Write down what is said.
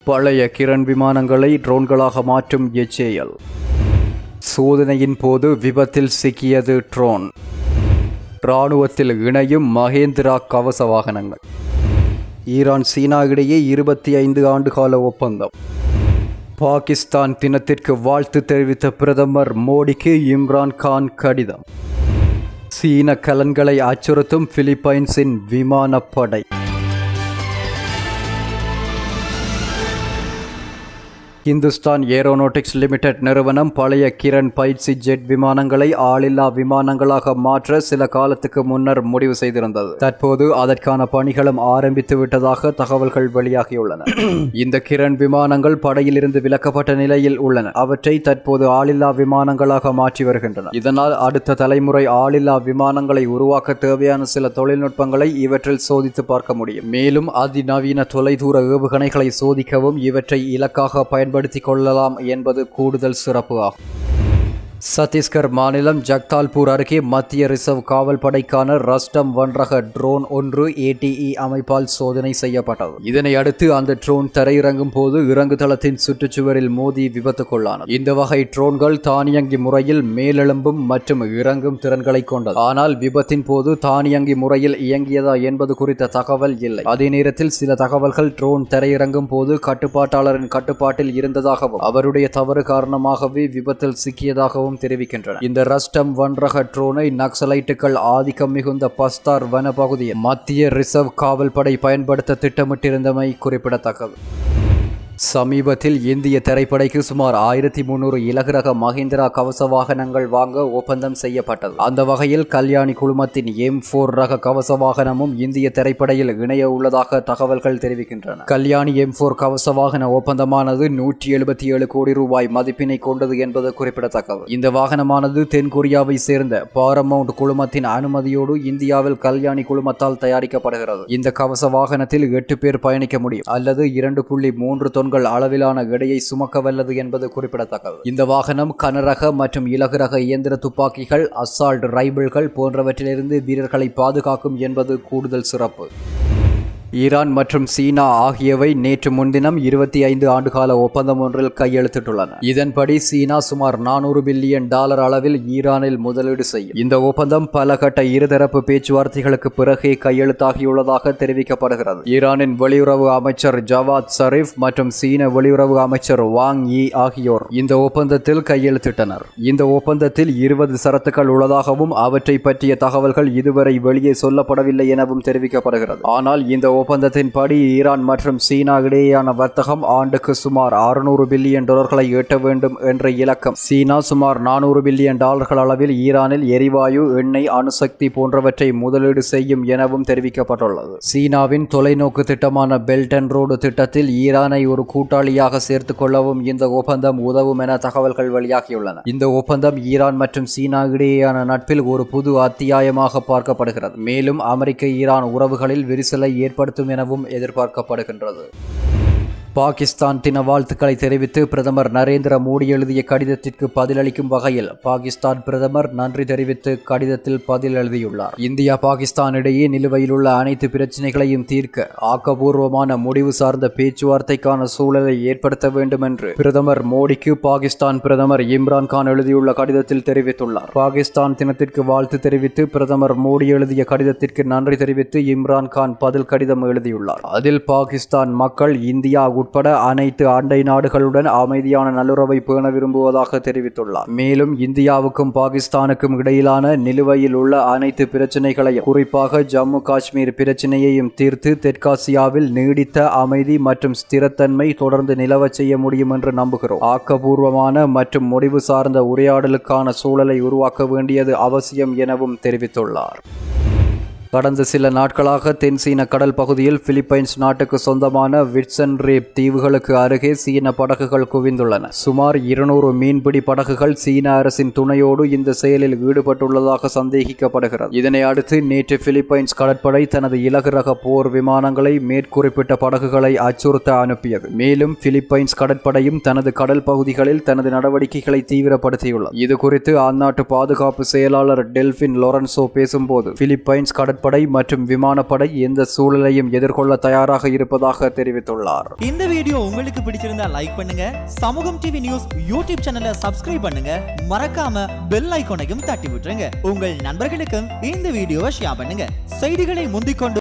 பழைய கிரண் விமானங்களை ட்ரோன்களாக மாற்றும் எச்ஏஎல் சோதனையின் போது விபத்தில் சிக்கியது ட்ரோன் இராணுவத்தில் இணையும் மகேந்திரா கவச வாகனங்கள் ஈரான் சீனா இடையே இருபத்தி ஐந்து ஆண்டுகால ஒப்பந்தம் பாகிஸ்தான் தினத்திற்கு வாழ்த்து தெரிவித்த பிரதமர் மோடிக்கு இம்ரான் கான் கடிதம் சீன கலன்களை அச்சுறுத்தும் பிலிப்பைன்ஸின் விமானப்படை இந்துஸ்தான் ஏரோநாட்டிக்ஸ் லிமிடெட் நிறுவனம் பழைய கிரண் பயிற்சி ஜெட் விமானங்களை ஆளில்லா விமானங்களாக மாற்ற சில காலத்துக்கு முன்னர் முடிவு செய்திருந்தது தற்போது அதற்கான பணிகளும் ஆரம்பித்து விட்டதாக தகவல்கள் வெளியாகியுள்ளன இந்த கிரண் விமானங்கள் படையிலிருந்து விலக்கப்பட்ட நிலையில் உள்ளன அவற்றை தற்போது ஆளில்லா விமானங்களாக மாற்றி வருகின்றன இதனால் அடுத்த தலைமுறை ஆளில்லா விமானங்களை உருவாக்க தேவையான சில தொழில்நுட்பங்களை இவற்றில் சோதித்து பார்க்க முடியும் மேலும் அதிநவீன தொலைதூர ஏவுகணைகளை சோதிக்கவும் இவற்றை இலக்காக பயன்படுத்திக் கொள்ளலாம் என்பது கூடுதல் சிறப்பு ஆகும் சத்தீஸ்கர் மாநிலம் ஜக்தால்பூர் அருகே மத்திய ரிசர்வ் காவல் படைக்கான ரஸ்டம் ஒன் ரக ட்ரோன் ஒன்று ஏடிஇ அமைப்பால் சோதனை செய்யப்பட்டது இதனை அடுத்து அந்த ட்ரோன் தரையிறங்கும் போது இறங்குதளத்தின் சுற்றுச்சுவரில் மோதி விபத்துக்குள்ளானது இந்த வகை ட்ரோன்கள் தானியங்கி முறையில் மேலெழும்பும் மற்றும் இறங்கும் திறன்களை கொண்டது ஆனால் விபத்தின் போது தானியங்கி முறையில் இயங்கியதா என்பது குறித்த தகவல் இல்லை அதே நேரத்தில் சில தகவல்கள் ட்ரோன் தரையிறங்கும் போது கட்டுப்பாட்டாளரின் கட்டுப்பாட்டில் இருந்ததாகவும் அவருடைய தவறு காரணமாகவே விபத்தில் சிக்கியதாகவும் தெரிவிக்கின்றன இந்த ரஸ்டம் ஒன் ரக ட்ரோனை நக்சலைட்டுகள் ஆதிக்கம் மிகுந்த பஸ்தார் வன பகுதியில் மத்திய ரிசர்வ் காவல் படை பயன்படுத்த திட்டமிட்டிருந்தமை குறிப்பிடத்தக்கது சமீபத்தில் இந்திய திரைப்படைக்கு சுமார் ஆயிரத்தி முன்னூறு இலகுரக மஹிந்திரா கவச வாகனங்கள் வாங்க ஒப்பந்தம் செய்யப்பட்டது அந்த வகையில் கல்யாணி குழுமத்தின் எம் போர் ரக கவச வாகனமும் இந்திய திரைப்படையில் இணைய உள்ளதாக தகவல்கள் தெரிவிக்கின்றன கல்யாணி எம் போர் கவச வாகன ஒப்பந்தமானது நூற்றி எழுபத்தி ஏழு கோடி ரூபாய் மதிப்பினை கொண்டது என்பது குறிப்பிடத்தக்கது இந்த வாகனமானது தென்கொரியாவை சேர்ந்த பாரமவுண்ட் குழுமத்தின் அனுமதியோடு இந்தியாவில் கல்யாணி குழுமத்தால் தயாரிக்கப்படுகிறது இந்த கவச வாகனத்தில் எட்டு பேர் பயணிக்க முடியும் அல்லது இரண்டு புள்ளி மூன்று தொன்கள் அளவிலான எடையை சுமக்க வல்லது என்பது குறிப்பிடத்தக்கது இந்த வாகனம் கனரக மற்றும் இலகுரக இயந்திர துப்பாக்கிகள் அசால்ட் ரைபிள்கள் போன்றவற்றிலிருந்து வீரர்களை பாதுகாக்கும் என்பது கூடுதல் சிறப்பு ஈரான் மற்றும் சீனா ஆகியவை நேற்று முன்தினம் இருபத்தி ஐந்து ஆண்டுகால ஒப்பந்தம் ஒன்றில் கையெழுத்திட்டுள்ளன இதன்படி சீனா சுமார் நானூறு பில்லியன் டாலர் அளவில் ஈரானில் முதலீடு செய்யும் இந்த ஒப்பந்தம் பல கட்ட இருதரப்பு பேச்சுவார்த்தைகளுக்கு பிறகே கையெழுத்தாகியுள்ளதாக தெரிவிக்கப்படுகிறது ஈரானின் வெளியுறவு அமைச்சர் ஜவாத் சரீப் மற்றும் சீன வெளியுறவு அமைச்சர் வாங் யி ஆகியோர் இந்த ஒப்பந்தத்தில் கையெழுத்திட்டனர் இந்த ஒப்பந்தத்தில் இருபது சரத்துக்கள் உள்ளதாகவும் அவற்றை பற்றிய தகவல்கள் இதுவரை வெளியே சொல்லப்படவில்லை எனவும் தெரிவிக்கப்படுகிறது ஆனால் இந்த ஒப்பந்தத்தின்படி ஈரான் மற்றும் சீனா இடையேயான வர்த்தகம் ஆண்டுக்கு சுமார் அறுநூறு பில்லியன் டாலர்களை எட்ட வேண்டும் என்ற இலக்கம் சீனா சுமார் நானூறு பில்லியன் டாலர்கள் அளவில் ஈரானில் எரிவாயு எண்ணெய் அணுசக்தி போன்றவற்றை முதலீடு செய்யும் எனவும் தெரிவிக்கப்பட்டுள்ளது சீனாவின் தொலைநோக்கு திட்டமான பெல்ட் அண்ட் ரோடு திட்டத்தில் ஈரானை ஒரு கூட்டாளியாக சேர்த்துக் கொள்ளவும் இந்த ஒப்பந்தம் உதவும் என தகவல்கள் வெளியாகியுள்ளன இந்த ஒப்பந்தம் ஈரான் மற்றும் சீனா இடையேயான நட்பில் ஒரு புது அத்தியாயமாக பார்க்கப்படுகிறது மேலும் அமெரிக்க ஈரான் உறவுகளில் விரிசலை ஏற்படுத்தும் எனவும் எதிர்பார்க்கப்படுகின்றது பாகிஸ்தான் தின வாழ்த்துக்களை தெரிவித்து பிரதமர் நரேந்திர மோடி எழுதிய கடிதத்திற்கு பதிலளிக்கும் வகையில் பாகிஸ்தான் பிரதமர் நன்றி தெரிவித்து கடிதத்தில் பதில் எழுதியுள்ளார் இந்தியா பாகிஸ்தான் இடையே நிலுவையில் உள்ள அனைத்து பிரச்சினைகளையும் தீர்க்க ஆக்கபூர்வமான முடிவு சார்ந்த பேச்சுவார்த்தைக்கான சூழலை ஏற்படுத்த வேண்டும் என்று பிரதமர் மோடிக்கு பாகிஸ்தான் பிரதமர் இம்ரான் கான் எழுதியுள்ள கடிதத்தில் தெரிவித்துள்ளார் பாகிஸ்தான் தினத்திற்கு வாழ்த்து தெரிவித்து பிரதமர் மோடி எழுதிய கடிதத்திற்கு நன்றி தெரிவித்து இம்ரான் கான் பதில் கடிதம் எழுதியுள்ளார் அதில் பாகிஸ்தான் மக்கள் இந்தியா உட்பட அனைத்து அண்டை நாடுகளுடன் அமைதியான நல்லுறவை பேண விரும்புவதாக தெரிவித்துள்ளார் மேலும் இந்தியாவுக்கும் பாகிஸ்தானுக்கும் இடையிலான நிலுவையில் உள்ள அனைத்து பிரச்சினைகளையும் குறிப்பாக ஜம்மு காஷ்மீர் பிரச்சினையையும் தீர்த்து தெற்காசியாவில் நீடித்த அமைதி மற்றும் ஸ்திரத்தன்மை தொடர்ந்து நிலவச் செய்ய முடியும் என்று நம்புகிறோம் ஆக்கபூர்வமான மற்றும் முடிவு சார்ந்த உரையாடலுக்கான சூழலை உருவாக்க வேண்டியது அவசியம் எனவும் தெரிவித்துள்ளார் கடந்த சில நாட்களாக தென் சீன கடல் பகுதியில் பிலிப்பைன்ஸ் நாட்டுக்கு சொந்தமான விட்சன் ரேப் தீவுகளுக்கு அருகே சீன படகுகள் குவிந்துள்ளன சுமார் இருநூறு மீன்பிடி படகுகள் சீன அரசின் துணையோடு இந்த செயலில் ஈடுபட்டுள்ளதாக சந்தேகிக்கப்படுகிறது இதனை அடுத்து நேற்று பிலிப்பைன்ஸ் கடற்படை தனது இலகு ரக போர் விமானங்களை மேற்குறிப்பிட்ட படகுகளை அச்சுறுத்த அனுப்பியது மேலும் பிலிப்பைன்ஸ் கடற்படையும் தனது கடல் பகுதிகளில் தனது நடவடிக்கைகளை தீவிரப்படுத்தியுள்ளது இது குறித்து அந்நாட்டு பாதுகாப்பு செயலாளர் டெல்பின் லொரன்சோ பேசும்போது பிலிப்பைன்ஸ் கடற்படை கடற்படை மற்றும் விமானப்படை எந்த சூழலையும் எதிர்கொள்ள தயாராக இருப்பதாக தெரிவித்துள்ளார் இந்த வீடியோ உங்களுக்கு பிடிச்சிருந்தா லைக் பண்ணுங்க சமூகம் டிவி நியூஸ் யூடியூப் சேனலை சப்ஸ்கிரைப் பண்ணுங்க மறக்காம பெல் ஐகானையும் தட்டி விட்டுருங்க உங்கள் நண்பர்களுக்கும் இந்த வீடியோவை ஷேர் பண்ணுங்க செய்திகளை முந்திக்கொண்டு